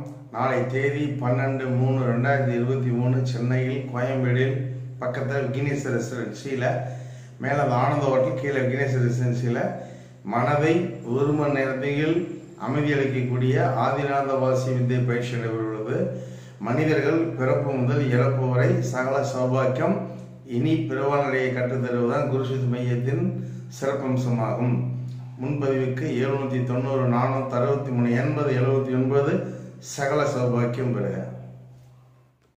நாளை தேதி பன்னெண்டு மூணு ரெண்டாயிரத்தி இருபத்தி மூணு சென்னையில் கோயம்பேடில் பக்கத்தில் விக்னேஷ் ரெசிடென்சியில் மேலே அந்த ஆனந்த ஹோட்டல் கீழே விக்னேஷ் ரெசிடென்சியில் மனதை ஒரு மணி நேரத்தில் அமைதியளிக்கக்கூடிய ஆதிநாதவாசி வித்தை பயிற்சி நடைபெறுவது மனிதர்கள் பிறப்பு முதல் இறப்பு வரை சகல சௌபாக்கியம் இனி பிறவானடையை கற்றுத்தருவதுதான் குருசித் மையத்தின் சிறப்பம்சமாகும் முன்பதிவுக்கு எழுநூற்றி தொண்ணூறு நானூற்றி அறுபத்தி மூணு எண்பது எழுபத்தி ஒன்பது சகல சௌபாக்கியம் பெறுக